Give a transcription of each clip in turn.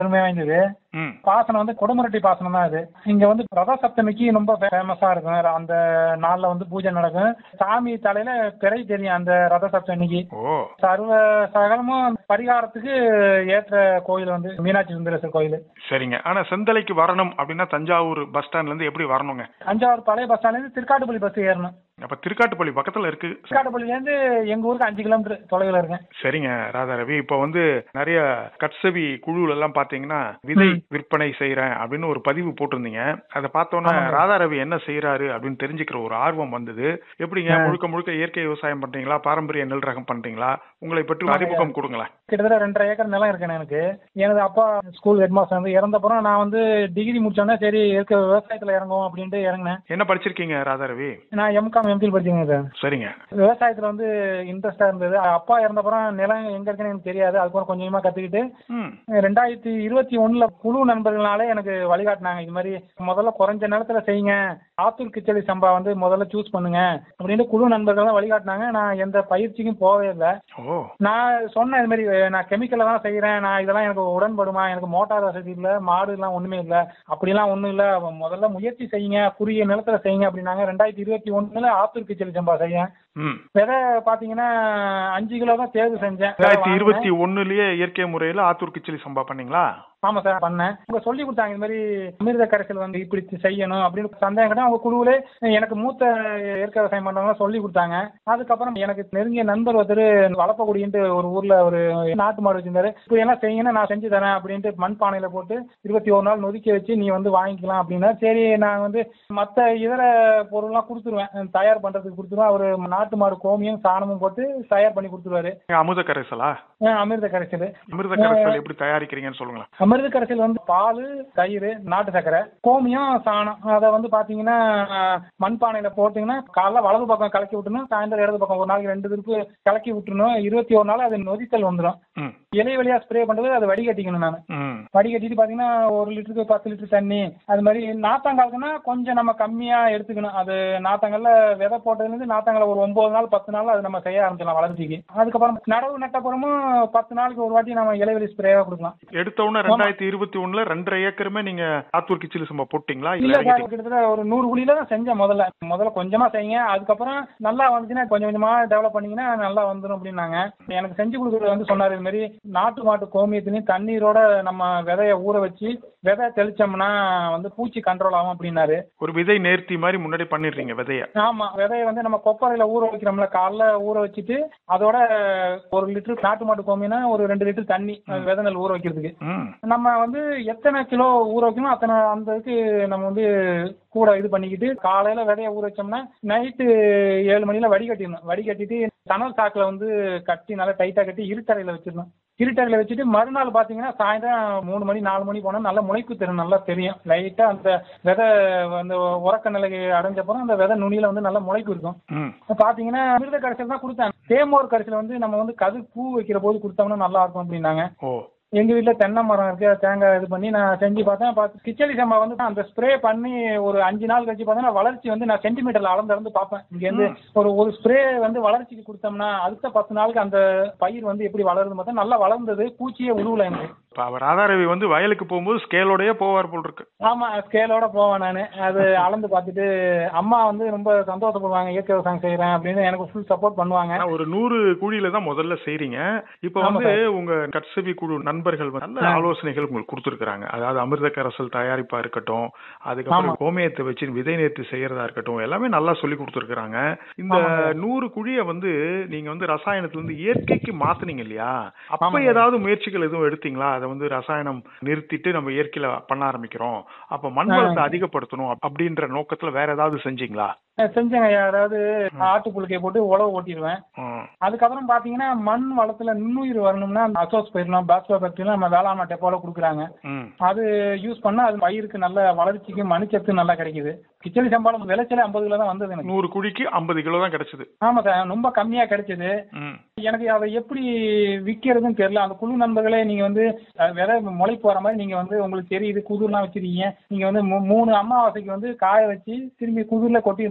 பெருமை வாய்ந்தது ம் பாசனம் வந்து கொடுமுரட்டி பாசனம் தான் இது இங்க வந்து ரத சப்தமிக்கு ரொம்ப ஃபேமஸா இருக்கும் அந்த நாள்ல வந்து பூஜை நடக்கும் சாமி தலையில பிறை தெரியும் அந்த ரத சப்தமிக்கு ஓ சர்வ சகலமும் பரிகாரத்துக்கு ஏற்ற கோயில் வந்து மீனாட்சி சுந்தரேஸ்வரர் கோயில் சரிங்க ஆனா செந்தலைக்கு வரணும் அப்படின்னா தஞ்சாவூர் பஸ் ஸ்டாண்ட்ல இருந்து எப்படி வரணுங்க தஞ்சாவூர் பழைய பஸ் ஸ்டாண்ட்ல இருந்து திருக்காட்டுப்பள்ளி பஸ் ஏறணும் அப்ப திருக்காட்டுப்பள்ளி பக்கத்துல இருக்கு திருக்காட்டுப்பள்ளில இருந்து எங்க ஊருக்கு அஞ்சு கிலோமீட்டர் தொலைவில் இருக்கேன் சரிங்க ராதாரவி இப்ப வந்து நிறைய கட்சவி குழுல எல்லாம் பாத்தீங்கன்னா விதை விற்பனை செய்யறேன் அப்படின்னு ஒரு பதிவு போட்டிருந்தீங்க அதை பார்த்தோன்னா ஆமாங்க. ராதாரவி என்ன செய்யறாரு அப்படின்னு தெரிஞ்சுக்கிற ஒரு ஆர்வம் வந்தது எப்படிங்க ஆ. முழுக்க முழுக்க இயற்கை விவசாயம் பண்றீங்களா பாரம்பரிய நெல் ரகம் பண்றீங்களா உங்களை பற்றி ஒரு அறிமுகம் கொடுங்களேன் கிட்டத்தட்ட ரெண்டரை ஏக்கர் நிலம் இருக்கு எனக்கு எனது அப்பா ஸ்கூல் ஹெட் மாஸ்டர் வந்து இறந்தப்புறம் நான் வந்து டிகிரி முடிச்சோன்னே சரி இருக்க விவசாயத்துல இறங்குவோம் அப்படின்ட்டு இறங்கினேன் என்ன படிச்சிருக்கீங்க ராதாரவி நான் எம்காம் எம்பில் படிச்சேங்க சார் சரிங்க விவசாயத்துல வந்து இன்ட்ரெஸ்டா இருந்தது அப்பா இறந்தப்புறம் நிலம் எங்க இருக்குன்னு எனக்கு தெரியாது அதுக்கப்புறம் கொஞ்சம் கொஞ்சமா கத்துக்கிட்டு ம் ரெண்டாயிரத்தி இருபத்தி ஒண்ணுல குழு நண்பர்களாலே எனக்கு வழிகாட்டினாங்க இது மாதிரி முதல்ல குறைஞ்ச நேரத்துல செய்யுங்க ஆத்தூர் கிச்சடி சம்பா வந்து முதல்ல சூஸ் பண்ணுங்க அப்படின்னு குழு நண்பர்கள் தான் வழிகாட்டினாங்க நான் எந்த பயிற்சிக்கும் போகவே இல்லை ஓ நான் சொன்னேன் இது மாதிரி நான் கெமிக்கல்ல தான் செய்யறேன் நான் இதெல்லாம் எனக்கு உடன்படுமா எனக்கு மோட்டார் வசதி இல்ல மாடு எல்லாம் ஒண்ணுமே இல்ல அப்படிலாம் ஒண்ணும் இல்ல முதல்ல முயற்சி செய்யுங்க குறுகிய நிலத்துல செய்யுங்க அப்படின்னாங்க ரெண்டாயிரத்தி இருபத்தி ஒண்ணுல ஆத்தூர் கிச்சடி சம்பா செய்ய ம் விதை பாத்தீங்கன்னா அஞ்சு கிலோ தான் தேர்வு செஞ்சேன் ரெண்டாயிரத்தி இருபத்தி ஒண்ணுலயே இயற்கை முறையில ஆத்தூர் கிச்சலி சம்பா பண்ணீங்களா ஆமா சார் பண்ணேன் அவங்க சொல்லி கொடுத்தாங்க இந்த மாதிரி அமிர்த கரைசல் வந்து இப்படி செய்யணும் அப்படின்னு சந்தேகம் கேட்டா அவங்க குழுவிலே எனக்கு மூத்த இயற்கை விவசாயம் பண்றவங்க சொல்லி கொடுத்தாங்க அதுக்கப்புறம் எனக்கு நெருங்கிய நண்பர் ஒருத்தர் வளப்பக்குடின்ட்டு ஒரு ஊர்ல ஒரு நாட்டு மாடு வச்சிருந்தாரு இப்படி எல்லாம் செய்யுங்கன்னா நான் செஞ்சு தரேன் அப்படின்ட்டு மண் பானையில போட்டு இருபத்தி ஒரு நாள் நொதுக்கி வச்சு நீ வந்து வாங்கிக்கலாம் அப்படின்னா சரி நான் வந்து மத்த இதர பொருள்லாம் கொடுத்துருவேன் தயார் பண்றதுக்கு கொடுத்துருவேன் அவரு நாட்டு மாடு கோமியம் சாணமும் போட்டு தயார் பண்ணி கொடுத்துருவாரு அமுத கரைசலா அஹ் அமிர்த கரைசல் அமிர்த கரைசல் எப்படி தயாரிக்கிறீங்கன்னு சொல்லுங்களேன் அமிர்த கரைசல் வந்து பால் தயிர் நாட்டு சர்க்கரை கோமியம் சாணம் அதை வந்து பாத்தீங்கன்னா மண்பானையில போட்டீங்கன்னா காலைல வலது பக்கம் கலக்கி விட்டுணும் சாயந்தரம் இடது பக்கம் ஒரு நாளைக்கு ரெண்டு திருப்பு கலக்கி விட்டுணும் இருபத்தி ஒரு நாள் அது நொதித்தல் வந்துடும் ம் இலை வழியா ஸ்ப்ரே பண்றது அதை வடிகட்டிக்கணும் நான் ம் வடிகட்டிட்டு பாத்தீங்கன்னா ஒரு லிட்டருக்கு பத்து லிட்டர் தண்ணி அது மாதிரி நாத்தாங்காலுக்குன்னா கொஞ்சம் நம்ம கம்மியா எடுத்துக்கணும் அது நாத்தாங்கல்ல விதை போட்டதுல இருந்து நாத்தாங்கல்ல ஒரு ஒன்பது நாள் பத்து நாள் அது நம்ம செய்ய ஆரம்பிச்சிடலாம் வளர்ச்சிக்கு அதுக்கப்புறம் நடவு நட்டப்புறமும் பத்து நாளைக்கு ஒரு வாட்டி நம்ம இலைவெளி ஸ்ப்ரேவா கொடுக்கலாம் எடுத்த உடனே ரெண்டாயிரத்தி இருபத்தி ஒண்ணுல ரெண்டரை ஏக்கருமே நீங்க ஆத்தூர் கிச்சிலி சம்பா போட்டீங்களா இல்ல இல்ல சார் இறங்கிட்டீங்க? கிட்டத்தட்ட ஒரு நூறு குழியில தான் செஞ்சேன் முதல்ல முதல்ல கொஞ்சமா செய்யுங்க அதுக்கப்புறம் நல்லா வந்துச்சுன்னா கொஞ்சம் கொஞ்சமா டெவலப் பண்ணீங்கன்னா நல்லா வந்துடும் அப்படின்னாங்க எனக்கு செஞ்சு கொடுக்குறது வந்து சொன்னாரு இது மாதிரி நாட்டு மாட்டு கோமியத்திலையும் தண்ணீரோட நம்ம விதைய ஊற வச்சு விதை தெளிச்சோம்னா வந்து பூச்சி கண்ட்ரோல் ஆகும் அப்படின்னாரு ஒரு விதை நேர்த்தி மாதிரி முன்னாடி பண்ணிடுறீங்க விதைய ஆமா விதைய வந்து நம்ம கொப்பரையில ஊற வைக்கிறோம்ல காலைல ஊற வச்சுட்டு அதோட ஒரு லிட்டர் நாட்டு மாட்டு கோமியம்னா ஒரு ரெண்டு லிட்டர் தண்ணி அது விதை நெல் ஊற வைக்கிறதுக்கு ம் நம்ம வந்து எத்தனை கிலோ ஊற வைக்கணும் அத்தனை அந்த இதுக்கு நம்ம வந்து கூட இது பண்ணிக்கிட்டு காலையில விதைய ஊற வச்சோம்னா நைட்டு ஏழு மணில வடிகட்டிடணும் வடிகட்டிட்டு சணல் சாக்குல வந்து கட்டி நல்லா டைட்டா கட்டி இருட்டறையில வச்சிடணும் இருட்டறையில வச்சுட்டு மறுநாள் பாத்தீங்கன்னா சாயந்தரம் மூணு மணி நாலு மணி போனா நல்லா முளைப்பு திறன் நல்லா தெரியும் லைட்டா அந்த விதை அந்த உறக்க நிலைக்கு அடைஞ்சப்பறம் அந்த விதை நுனியில வந்து நல்லா முளைப்பு இருக்கும் ம் பாத்தீங்கன்னா அமிர்த கரைசல் தான் கொடுத்தாங்க தேமோர் கரைசல் வந்து நம்ம வந்து கது பூ வைக்கிற போது கொடுத்தோம்னா நல்லா இருக்கும் அப்படின்னாங்க ஓ எங்க வீட்ல தென்னை மரம் இருக்கு அது தேங்காய் இது பண்ணி நான் செஞ்சு பார்த்தேன் பார்த்து கிச்சடி சம்பா வந்து அந்த ஸ்ப்ரே பண்ணி ஒரு அஞ்சு நாள் கழிச்சு பார்த்தேன்னா வளர்ச்சி வந்து நான் சென்டிமீட்டர்ல அளந்து அளந்து பார்ப்பேன் இங்க இருந்து ஒரு ஒரு ஸ்ப்ரே வந்து வளர்ச்சிக்கு கொடுத்தோம்னா அடுத்த பத்து நாளுக்கு அந்த பயிர் வந்து எப்படி வளருது பார்த்தா நல்லா வளர்ந்தது பூச்சியே உருவல எனக்கு இப்ப அவர் ராதாரவி வந்து வயலுக்கு போகும்போது ஸ்கேலோடயே போவார் போல் இருக்கு ஆமா ஸ்கேலோட போவேன் நான் அது அளந்து பார்த்துட்டு அம்மா வந்து ரொம்ப சந்தோஷப்படுவாங்க இயற்கை விவசாயம் செய்யறேன் அப்படின்னு எனக்கு ஃபுல் சப்போர்ட் பண்ணுவாங்க ஆனா ஒரு நூறு குழியில தான் முதல்ல செய்றீங்க இப்ப ஆமா வந்து உங்க கட்சவி குழு நண்பர்கள் வந்து நல்ல ஆலோசனைகள் உங்களுக்கு கொடுத்துருக்காங்க அதாவது அமிர்த கரைசல் தயாரிப்பா இருக்கட்டும் அதுக்கப்புறம் கோமயத்தை வச்சு விதை நேர்த்தி செய்யறதா இருக்கட்டும் எல்லாமே நல்லா சொல்லி கொடுத்துருக்காங்க இந்த நூறு குழிய வந்து நீங்க வந்து ரசாயனத்துல இருந்து இயற்கைக்கு மாத்துனீங்க இல்லையா அப்ப ஆமாங்க. ஏதாவது முயற்சிகள் எதுவும் எடுத்தீங்களா அதை வந்து ரசாயனம் நிறுத்திட்டு நம்ம இயற்கையில பண்ண ஆரம்பிக்கிறோம் அப்ப மண் வளத்தை அதிகப்படுத்தணும் அப்படின்ற நோக்கத்துல வேற ஏதாவது செஞ்சீங்களா அஹ் செஞ்சேங்க ஐயா. அதாவது ஆட்டு புழுக்கையை போட்டு உழவு ஓட்டிடுவேன் ம். அதுக்கப்புறம் பாத்தீங்கன்னா மண் வளத்துல நுண்ணுயிர் வரணும்னா அசோஸ் பயிரலாம் பாஸ்போ பாக்டீரியா நம்ம வேளாண் டெப்போல கொடுக்குறாங்க ம் அது யூஸ் பண்ணா அது பயிருக்கு நல்ல வளர்ச்சிக்கு மணிச்சத்து நல்லா கிடைக்குது கிச்சடி சம்பாளம் விளைச்சலே ஐம்பது கிலோ தான் வந்தது எனக்கு நூறு குழிக்கு ஐம்பது கிலோ தான் கிடைச்சது ஆமா சார் ரொம்ப கம்மியா கிடைச்சது ம் எனக்கு அதை எப்படி விற்கிறதுன்னு தெரியல அந்த குழு நண்பர்களே நீங்க வந்து அஹ், விதை முளைப்பு வர மாதிரி நீங்க வந்து உங்களுக்கு தெரியுது குதிர்லாம் வச்சிருக்கீங்க நீங்க வந்து மூ- மூணு அமாவாசைக்கு வந்து காய வச்சு திரும்பி குதிர்ல கொட்டிடணும்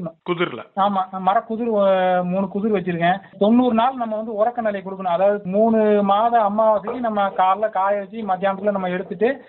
கொடுக்கணும் குதிர்ல ஆமா மரக்குதிர் அஹ், மூணு குதிர் வச்சிருக்கேன் தொண்ணூறு நாள் நம்ம வந்து உறக்க நிலை கொடுக்கணும் அதாவது மூணு மாத அமாவாசைக்கு நம்ம காலைல காய வச்சு மத்தியானத்துல நம்ம எடுத்துட்டு